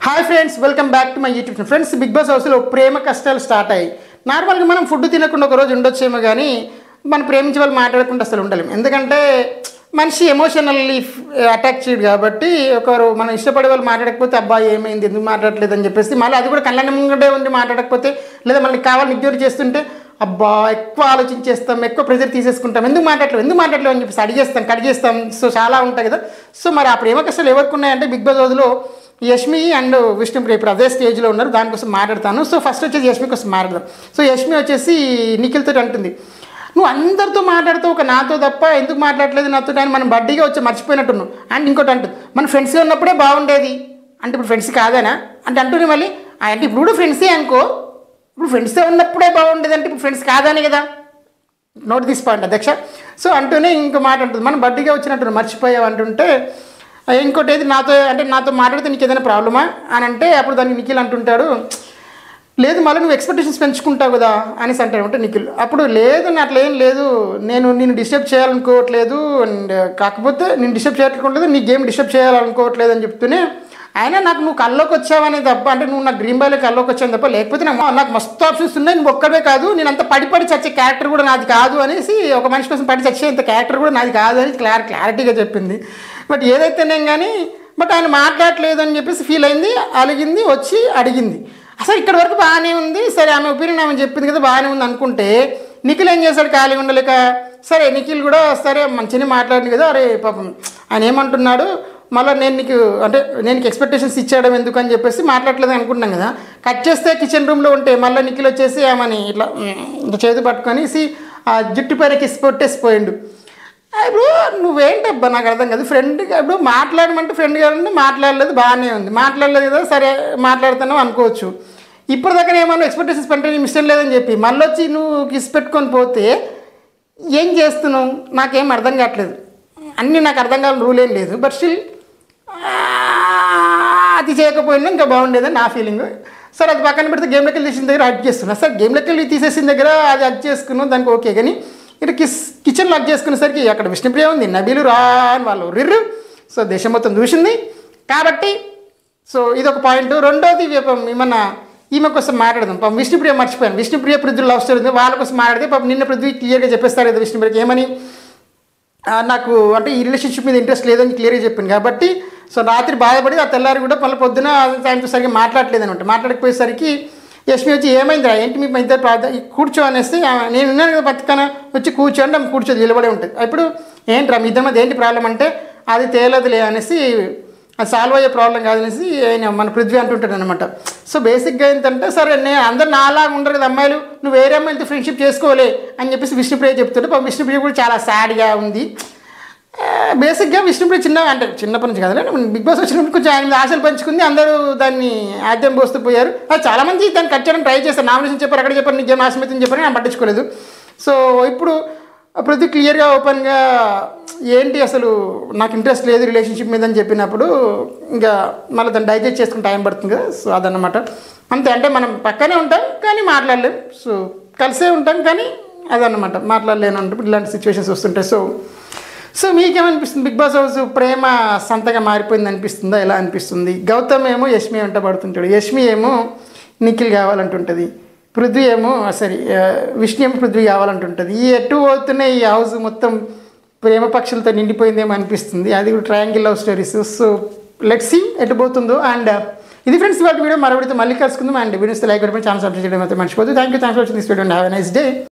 hi friends welcome back to my YouTube friends Bigg Boss హౌస్లో ప్రేమ కష్టాలు start అయ్యాయి నార్మల్గా మనం ఫుడ్ తినకుండా ఒక రోజు ఉండొచ్చేమో కానీ మనం ప్రేమించే వాళ్ళు మాట్లాడకుండా అసలు ఉండలేము ఎందుకంటే మనిషి ఎమోషనల్లీ అటాక్ చేయడు కాబట్టి ఒకరు మనం ఇష్టపడే వాళ్ళు మాట్లాడకపోతే అబ్బాయి ఏమైంది ఎందుకు మాట్లాడలేదు అని చెప్పేసి మళ్ళీ అది కూడా కళ్ళ ముంగడే ఉండి మాట్లాడకపోతే లేదా మనకి కావాలని ఇగ్నోర్ చేస్తుంటే అబ్బా ఎక్కువ ఆలోచించేస్తాం ఎక్కువ ప్రెజర్ తీసేసుకుంటాం ఎందుకు మాట్లాడలేవు ఎందుకు మాట్లాడలేవు అని చెప్పేసి అడిగేస్తాం కడిగేస్తాం సో చాలా ఉంటాయి కదా సో మరి ఆ ప్రేమ కష్టాలు ఎవరికి ఉన్నాయంటే బిగ్ బాస్ రోజులో యష్మి అండ్ విష్ణుప్రియ ఇప్పుడు అదే స్టేజ్లో ఉన్నారు దానికోసం మాట్లాడతాను సో ఫస్ట్ వచ్చేసి యష్మి కోసం మాట్లాడదాం సో యష్మి వచ్చేసి నిఖిల్తో అంటుంది నువ్వు అందరితో మాట్లాడుతూ ఒక నాతో తప్ప ఎందుకు మాట్లాడలేదు నాతో అని మనం బడ్డీగా వచ్చి మర్చిపోయినట్టున్నావు అండ్ ఇంకోటి అంటుంది మన ఫ్రెండ్స్గా ఉన్నప్పుడే బాగుండేది అంటే ఇప్పుడు ఫ్రెండ్స్ కాదేనా అంటే అంటుంది మళ్ళీ "ఆ, అంటే ఇప్పుడు కూడా ఫ్రెండ్సే అనుకో ఇప్పుడు ఫ్రెండ్స్తో ఉన్నప్పుడే బాగుండేది అంటే ఇప్పుడు ఫ్రెండ్స్ కాదానే కదా నోట్ దిస్ పాయింట్ అధ్యక్ష సో అంటూనే ఇంకో మాట ఉంటుంది మనం బడ్డీగా వచ్చినట్టు మర్చిపోయావు అంటుంటే ఆ, ఇంకోటి ఏది నాతో అంటే నాతో మాట్లాడితే నీకు ఏదైనా ప్రాబ్లమా అని అంటే అప్పుడు దానికి నిఖిల్ అంటుంటాడు లేదు మళ్ళీ నువ్వు ఎక్స్పెక్టేషన్స్ పెంచుకుంటావు కదా అనేసి అంటాడు అంటే నిఖిల్ అప్పుడు లేదు నా అట్లా ఏం లేదు నేను నేను డిస్టర్బ్ చేయాలనుకోవట్లేదు అండ్ కాకపోతే నేను డిస్టర్బ్ చేయట్లేదు నీ గేమ్ డిస్టర్బ్ చేయాలనుకోవట్లేదు అని చెప్తూనే అయినా నాకు నువ్వు కల్లోకి వచ్చావనే తప్ప అంటే నువ్వు నాకు డ్రీమ్ బాయ్లో కల్లోకి వచ్చాను తప్ప లేకపోతే నాకు నాకు మస్తు ఆప్షన్స్ ఉన్నాయి నువ్వు ఒక్కడే కాదు నేను అంత పడి పడి చచ్చే క్యారెక్టర్ కూడా నాది కాదు అనేసి ఒక మనిషి కోసం పడి చచ్చేంత క్యారెక్టర్ కూడా నాది కాదు అని క్లార్ క్లారిటీగా చెప్పింది బట్ ఏదైతేనేం కానీ బట్ ఆయన మాట్లాడలేదు అని చెప్పేసి ఫీల్ అయింది అలిగింది వచ్చి అడిగింది అసలు ఇక్కడ వరకు బాగానే ఉంది సరే ఆమె ఒపీనియన్ ఆమె చెప్పింది కదా బాగానే ఉంది అనుకుంటే నిఖిల్ ఏం చేశాడు ఖాళీ ఉండలేక సరే నిఖిల్ కూడా సరే మంచిగా మాట్లాడింది కదా అరే పాపం ఆయన ఏమంటున్నాడు మళ్ళీ నేను నీకు అంటే నేను నీకు ఎక్స్పెక్టేషన్స్ ఇచ్చేయడం ఎందుకు అని చెప్పేసి మాట్లాడలేదు అనుకుంటున్నాం కదా కట్ చేస్తే కిచెన్ రూమ్లో ఉంటే మళ్ళీ నిఖిల్ వచ్చేసి ఆమెని ఇట్లా ఉమ్, ఇట్లా చేతి పట్టుకొని సి- ఆ జుట్టు పైన కిసి పొట్టేసిపోయిండు ఇప్పుడు నువ్వేంటబ్బా నాకు అర్థం కాదు ఫ్రెండ్ ఇప్పుడు మాట్లాడమంటే ఫ్రెండ్ గారు మాట్లాడలేదు బాగానే ఉంది మాట్లాడలేదు కదా సరే మాట్లాడుతున్నావు అనుకోవచ్చు ఇప్పటిదాకా ఏమన్నా ఎక్స్పెక్టేషన్స్ పంటే నీ ఇష్టం లేదని చెప్పి మళ్ళీ వచ్చి నువ్వు కిస్ పెట్టుకొని పోతే ఏం చేస్తున్నావు నాకేం అర్థం కావట్లేదు అన్నీ నాకు అర్థం కావాలని రూల్ ఏం లేదు బట్ స్టిల్ అది చేయకపోయినా ఇంకా బాగుండేదని నా ఫీలింగ్ సరే అది పక్కన పెడితే గేమ్లోకి వెళ్ళి తీసిన దగ్గర హక్ చేస్తున్నా సార్ గేమ్లోకి వెళ్ళి తీసేసిన దగ్గర అది హక్ చేసుకున్నాం దానికి ఓకే కానీ ఇటు కిస్ కిచెన్లో హక్ చేసుకునేసరికి అక్కడ విష్ణుప్రియ ఉంది నబీలు రా అని వాళ్ళు రిర్రు సో దేశం మొత్తం చూసింది కాబట్టి సో ఇది ఒక పాయింట్ రెండోది పాపం ఏమన్నా ఈమె కోసం మాట్లాడదాం పాపం విష్ణుప్రియ మర్చిపోయాను విష్ణుప్రియ పృథ్వీ లవ్ స్టోరీ ఉంది వాళ్ళ కోసం మాట్లాడితే పాపం నిన్న పృథ్వీ క్లియర్గా చెప్పేస్తారు కదా విష్ణుప్రియకి ఏమని ఆ, నాకు అంటే ఈ రిలేషన్షిప్ మీద ఇంట్రెస్ట్ లేదని క్లియర్గా చెప్పింది కాబట్టి సో రాత్రి బాధపడి ఆ తెల్లారి కూడా మళ్ళీ పొద్దున సాయంత్రం సరిగ్గా మాట్లాడలేదు అనమాట మాట్లాడకపోయేసరికి యష్మి వచ్చి ఏమైందిరా ఏంటి మీ ఇద్దరు ప్రార్థన కూర్చో అనేసి ఆమె, నేను ఉన్నాను కదా పక్కన వచ్చి కూర్చోండి ఆమె కూర్చోది నిలబడి ఉంటుంది ఇప్పుడు ఏంట్రా మీ ఇద్దరి మధ్య ఏంటి ప్రాబ్లం అంటే అది తేలదులే అనేసి అది సాల్వ్ అయ్యే ప్రాబ్లం కాదనేసి ఆయన మన పృథ్వీ అంటుంటాడు అనమాట సో బేసిక్గా ఏంటంటే సరే నేను అందరు నాలాగా ఉండరు కదా అమ్మాయిలు నువ్వు వేరే అమ్మాయిలతో ఫ్రెండ్షిప్ చేసుకోలే అని చెప్పేసి విష్ణుప్రియ చెప్తుంటే పాపం విష్ణుప్రియ కూడా చాలా సాడ్గా ఉంది ఆ, బేసిక్గా విష్ణుప్రియ చిన్న అంటే చిన్నప్పటి నుంచి కదా బిగ్ బాస్ వచ్చినప్పుడు కొంచెం ఆయన మీద ఆశలు పంచుకుంది అందరూ దాన్ని ఆద్యం పోస్తూ పోయారు అది చాలామంది దాన్ని కట్ చేయడం ట్రై చేస్తారు నామినేషన్ చెప్పారు అక్కడ చెప్పారు నీకేం ఆశమితం చెప్పారు నేను పట్టించుకోలేదు సో ఇప్పుడు ప్రతి క్లియర్గా ఓపెన్గా ఏంటి అసలు నాకు ఇంట్రెస్ట్ లేదు రిలేషన్షిప్ మీద అని చెప్పినప్పుడు ఇంకా మళ్ళీ దాన్ని డైజెస్ట్ చేసుకుని టైం పడుతుంది కదా సో అదన్నమాట అంతే అంటే మనం పక్కనే ఉంటాం కానీ మాట్లాడలేం సో కలిసే ఉంటాం కానీ అదన్నమాట మాట్లాడలేను అంటే ఇలాంటి సిచ్యువేషన్స్ వస్తుంటాయి సో సో మీకేమనిపిస్తుంది బిగ్ బాస్ హౌస్ ప్రేమ సంతగా మారిపోయింది అనిపిస్తుందా ఎలా అనిపిస్తుంది గౌతమ్ ఏమో యష్మి వెంట పడుతుంటాడు యష్మి ఏమో నిఖిల్ కావాలంటుంటుంది పృథ్వీ ఏమో సారీ విష్ణు ఏమో పృథ్వీ కావాలంటుంటుంది ఈ ఎటు పోతున్న ఈ హౌస్ మొత్తం ప్రేమ పక్షులతో నిండిపోయిందేమో అనిపిస్తుంది అది కూడా triangle love stories so let see ఎటు పోతుందో అండ్ ఇది ఫ్రెండ్స్ వాటి వీడియో మరొకటితో మళ్ళీ కలుసుకుందాం అండ్ వీడియోస్ లైక్ పెట్టమని ఛానల్ సబ్స్క్రైబ్ చేయడం అయితే మర్చిపోదు thank you thanks for watching this video have a nice day